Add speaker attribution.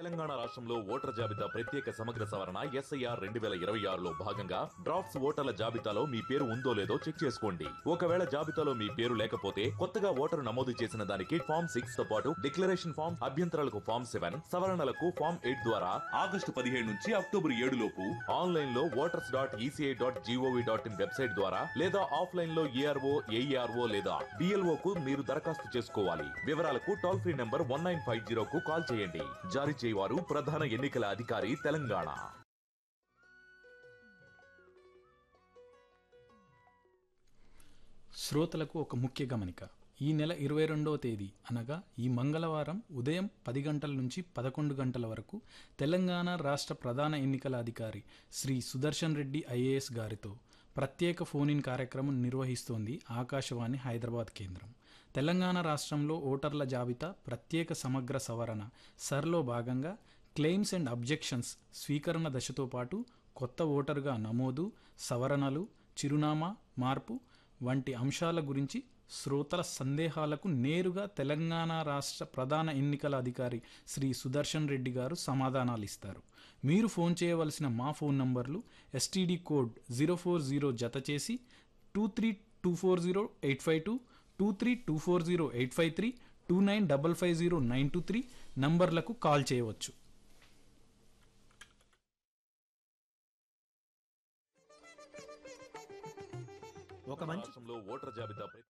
Speaker 1: తెలంగాణ రాష్ట్రంలో ఓటర్ జాబితా ప్రత్యేక సమగ్ర సవరణ ఎస్ఐఆర్ రెండు వేల ఇరవై ఆరులో భాగంగా డ్రాఫ్ట్స్ ఓటర్ల జాబితాలో మీ పేరు ఉందో లేదో చెక్ చేసుకోండి ఒకవేళ జాబితాలో మీ పేరు లేకపోతే కొత్తగా ఓటరు నమోదు చేసిన దానికి ఫామ్ సిక్స్ తో పాటు డిక్లరేషన్ ఫామ్ అభ్యంతరాలకు ఫామ్ సెవెన్ సవరణలకు ఫామ్ ఎయిట్ ద్వారా ఆగస్టు పదిహేడు నుంచి అక్టోబర్ ఏడు లోపు ఆన్లైన్ లో voters dot ECI dot GOV dot in website ద్వారా లేదా ఆఫ్లైన్ లో ఏఆర్ఓ ఏఈఆర్ఓ లేదా డిఎల్ఓ కు మీరు దరఖాస్తు చేసుకోవాలి వివరాలకు toll free number one nine five zero కు కాల్ చేయండి జారీ చేయవారు ప్రధాన ఎన్నికల అధికారి తెలంగాణ
Speaker 2: శ్రోతలకు ఒక ముఖ్య గమనిక ఈ నెల ఇరవై రెండవ తేదీ అనగా ఈ మంగళవారం ఉదయం పది గంటల నుంచి పదకొండు గంటల వరకు తెలంగాణ రాష్ట్ర ప్రధాన ఎన్నికల అధికారి శ్రీ సుదర్శన్ రెడ్డి ఐఏఎస్ గారితో ప్రత్యేక ఫోన్ ఇన్ కార్యక్రమం నిర్వహిస్తోంది ఆకాశవాణి హైదరాబాద్ కేంద్రం తెలంగాణ రాష్ట్రంలో ఓటర్ల జాబితా ప్రత్యేక సమగ్ర సవరణ సర్లో భాగంగా క్లెయిమ్స్ అండ్ అబ్జెక్షన్స్ స్వీకరణ దశతో పాటు కొత్త ఓటరుగా నమోదు సవరణలు చిరునామా మార్పు వంటి అంశాల గురించి శ్రోతల సందేహాలకు నేరుగా తెలంగాణ రాష్ట్ర ప్రధాన ఎన్నికల అధికారి శ్రీ సుదర్శన్ రెడ్డి గారు సమాధానాలు ఇస్తారు మీరు ఫోన్ చేయవలసిన మా ఫోన్ నంబర్లు STD code zero four zero జత చేసి two three two four zero eight five two two three two four zero eight five three two nine double five zero nine two three నంబర్లకు call చేయవచ్చు
Speaker 3: ఒక మంచి
Speaker 1: రాష్ట్రంలో voter జాబితా